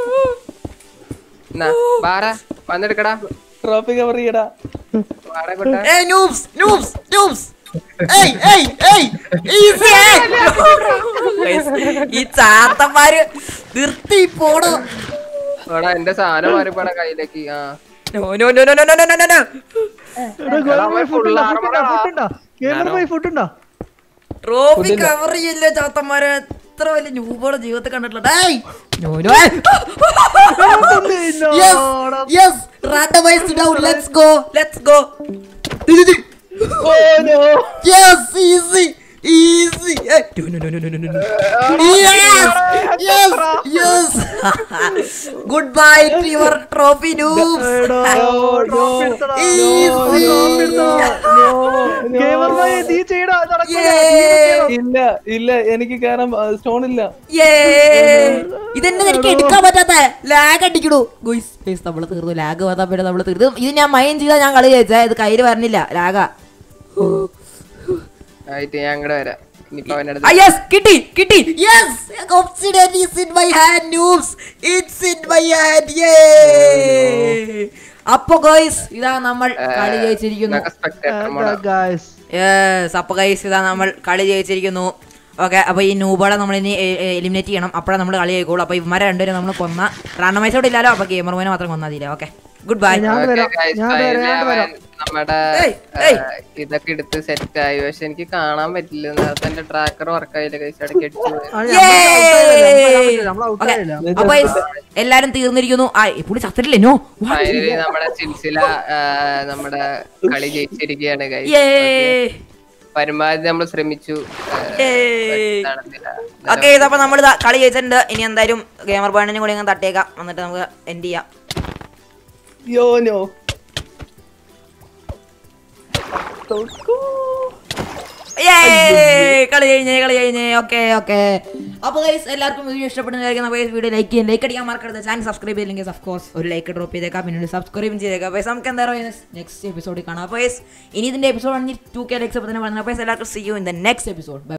എന്നാ ബാറ വന്നെടുക്കടാ ട്രോഫി കവർ ചെയ്യടാ ബാറ കൊട്ട ഏയ്, noobs, noobs, noobs. ഏയ്, ഏയ്, ഏയ്, easy, ഏയ്. Guys, ഈ ചാത്തന്മാര് നിർത്തി പോടോ എടാ എന്റെ സാധനം മാറിപ്പോടാ കയ്യിലേക്ക് ആ No, no, no, no, no, no, no, no, no. പോയി ഫുഡ് ഉണ്ടോ ട്രോഫി കവർ ചെയ്യില്ല ചാത്തന്മാരെ എത്ര വലിയ ന്യൂബോടെ ജീവിതത്തിൽ കണ്ടിട്ടില്ല ഡേയ് No, no, ഏയ്. Yes, yes, randomize down, let's go, let's go. ദി, ദി, ദി. Yes, easy. Easy goodbye to your trophy noobs എടാ, trophy എടുത്തടാ. trophy എടുത്തടാ. Gamer boy, നീ ചെയ്യടാ, ഇത് നടക്കൂല. നീ ചെയ്യണം. ഇല്ല ഇല്ല എനിക്ക് കയറാൻ സ്റ്റോൺ ഇല്ല ഇതെന്നെ എനിക്ക് എടുക്കാൻ പറ്റാത്ത ലാഗ് അടിക്കണു ഗുയ്സ് നമ്മള് തീർന്നു ലാഗ് വന്നാ പിന്നെ നമ്മള് തീർന്നു ഇത് ഞാൻ മൈൻ ചെയ്താ ഞാൻ കളി ജയിച്ചാ ഇത് കയ്യില് വരണില്ല ലാഗാ ആയിട്ട് ഞാൻ അങ്ങോട്ട് വരാം ഇനിയിപ്പോ അവന്റെ അടുത്ത് യെസ് കിട്ടി കിട്ടി yes obsidian is in my hand noobs it's in my hand yay അപ്പൊ ഗോയ്സ് ഇതാ നമ്മൾ കളി ജയിച്ചിരിക്കുന്നു സ്പെക്ടേറ്റർ എന്താ guys? യെസ് അപ്പൊ ഗൈസ് ഇതാ നമ്മൾ കളി ജയിച്ചിരിക്കുന്നു ഓക്കെ അപ്പൊ ഈ നൂബളെ നമ്മൾ ഇനി എലിമിനേറ്റ് ചെയ്യണം അപ്പോഴാണ് നമ്മൾ കളി ജയിക്കുള്ളൂ അപ്പൊ ഇവന്മാരെ രണ്ടുപേരും നമ്മൾ കൊന്ന റാണ്ടമൈസോട് ഇല്ലാലോ അപ്പൊ ഗെയിമർ മോനെ മാത്രം കൊന്നാ തീരെ ഓക്കെ ഗുഡ് ബൈ ഞാൻ വരാം ഞാൻ വരാം ഞാൻ വരാം നമ്മുടെ ഏയ്, ആ, ഏയ്. ഇതൊക്കെ എടുത്ത് സെറ്റ് ആയി പക്ഷെ എനിക്ക് കാണാൻ പറ്റില്ല നേരത്തെ എന്റെ ട്രാക്കർ വർക്കായില്ല കഴിച്ച് ഇടയ്ക്ക് അടിച്ചു പോയി. ആ, നമ്മള് നമ്മള് out ആയില്ല. അപ്പൊ guys, എല്ലാരും തീർന്നിരിക്കുന്നു ആ ഈ പുള്ളി ചത്തിട്ടില്ലേ നോ ഫൈനലി നമ്മുടെ സിൽസില ആ, നമ്മുടെ കളി ജയിച്ചിരിക്കുകയാണ് കൈ പരമാവധി നമ്മൾ ശ്രമിച്ചു ആ, നടന്നില്ല. ഓക്കെ അപ്പൊ നമ്മൾ കളി ജയിച്ചിട്ടുണ്ട് ഇനി എന്തായാലും ഗെയിമർ ബോയിനും കൂടി അങ്ങ് തട്ടേക്കാം എന്നിട്ട് നമുക്ക് എൻഡ് ചെയ്യാം യോ നോ Yay! കളി കഴിഞ്ഞേ കളി കഴിഞ്ഞേ ഓക്കെ ഓക്കെ അപ്പൊ ഗൈസ് എല്ലാവർക്കും വീഡിയോ ഇഷ്ടപ്പെടുന്ന വീഡിയോ ലൈക്ക് ചെയ്യാൻ ലൈക്ക് അടിക്കാൻ മറക്കരുത് ചാനൽ സബ്സ്ക്രൈബ് ചെയ്തില്ലെങ്കിൽ ഓഫ് കോഴ്സ് ഒരു ലൈക്ക് ഡ്രോപ്പ് ചെയ്തേക്കാം പിന്നെ സബ്സ്ക്രൈബ് ചെയ്തേക്കാം അപ്പോൾ നമുക്ക് എന്താ പറയുക നെക്സ്റ്റ് എപ്പിസോഡിൽ കാണാം അപ്പോൾ ഇനി ഇതിന്റെ എപ്പിസോഡ് ടു കെ ലൈക്സ് തന്നെ പറഞ്ഞത് അപ്പോൾ എല്ലാവർക്കും see you in the next episode